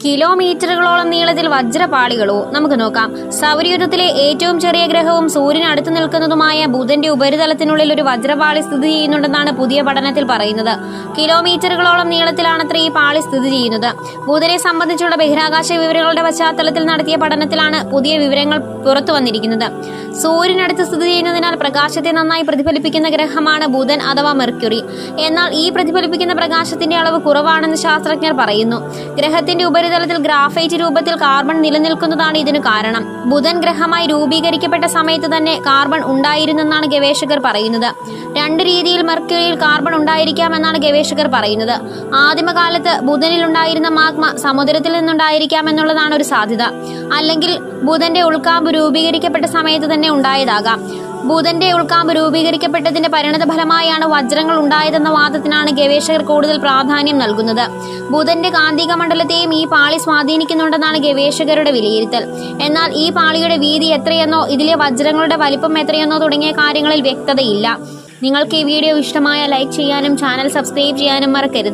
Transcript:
കിലോമീറ്ററുകളോളം നീളത്തിൽ വജ്രപാളികളോ നമുക്ക് നോക്കാം സൗരയൂഥത്തിലെ ഏറ്റവും ചെറിയ ഗ്രഹവും സൂര്യന് അടുത്ത് നിൽക്കുന്നതുമായ ബുധന്റെ ഉപരിതലത്തിനുള്ളിൽ ഒരു വജ്രപാളി സ്ഥിതി ചെയ്യുന്നുണ്ടെന്നാണ് പുതിയ പഠനത്തിൽ പറയുന്നത് കിലോമീറ്ററുകളോളം നീളത്തിലാണത്ര ഈ പാളി സ്ഥിതി ചെയ്യുന്നത് ബുധനെ സംബന്ധിച്ചുള്ള ബഹിരാകാശ വിവരങ്ങളുടെ പശ്ചാത്തലത്തിൽ നടത്തിയ പഠനത്തിലാണ് പുതിയ വിവരങ്ങൾ പുറത്തു വന്നിരിക്കുന്നത് സൂര്യനടുത്ത് സ്ഥിതി ചെയ്യുന്നതിനാൽ പ്രകാശത്തെ നന്നായി പ്രതിഫലിപ്പിക്കുന്ന ഗ്രഹമാണ് ബുധൻ അഥവാ മെർക്യുറി എന്നാൽ ഈ പ്രതിഫലിപ്പിക്കുന്ന പ്രകാശത്തിന്റെ അളവ് കുറവാണെന്ന് ശാസ്ത്രജ്ഞർ പറയുന്നു ഗ്രഹത്തിന്റെ ഉപരിതലത്തിൽ ഗ്രാഫൈറ്റ് രൂപത്തിൽ കാർബൺ നിലനിൽക്കുന്നതാണ് ഇതിനു കാരണം ബുധൻ ഗ്രഹമായി രൂപീകരിക്കപ്പെട്ട സമയത്ത് തന്നെ കാർബൺ ഉണ്ടായിരുന്നെന്നാണ് ഗവേഷകർ പറയുന്നത് രണ്ട് രീതിയിൽ മെർക്യുറിയിൽ കാർബൺ ഉണ്ടായിരിക്കാമെന്നാണ് ഗവേഷകർ പറയുന്നത് ആദിമകാലത്ത് ബുധനിൽ ഉണ്ടായിരുന്ന മാഗ്മ സമുദ്രത്തിൽ നിന്നുണ്ടായിരിക്കാം എന്നുള്ളതാണ് ഒരു സാധ്യത അല്ലെങ്കിൽ ബുധന്റെ ഉൾക്കാമ്പ് രൂപീകരിക്കപ്പെട്ട സമയത്ത് തന്നെ ഉണ്ടായതാകാം ബുധന്റെ ഉൾക്കാമ്പ് രൂപീകരിക്കപ്പെട്ടതിന്റെ പരിണത ഫലമായാണ് വജ്രങ്ങൾ ഉണ്ടായതെന്ന വാദത്തിനാണ് ഗവേഷകർ കൂടുതൽ പ്രാധാന്യം നൽകുന്നത് ബുധന്റെ കാന്തിക മണ്ഡലത്തെയും ഈ പാളി സ്വാധീനിക്കുന്നുണ്ടെന്നാണ് ഗവേഷകരുടെ വിലയിരുത്തൽ എന്നാൽ ഈ പാളിയുടെ വീതി എത്രയെന്നോ ഇതിലെ വജ്രങ്ങളുടെ വലിപ്പം എത്രയെന്നോ തുടങ്ങിയ കാര്യങ്ങളിൽ വ്യക്തതയില്ല നിങ്ങൾക്ക് ഈ വീഡിയോ ഇഷ്ടമായ ലൈക്ക് ചെയ്യാനും ചാനൽ സബ്സ്ക്രൈബ് ചെയ്യാനും മറക്കരുത്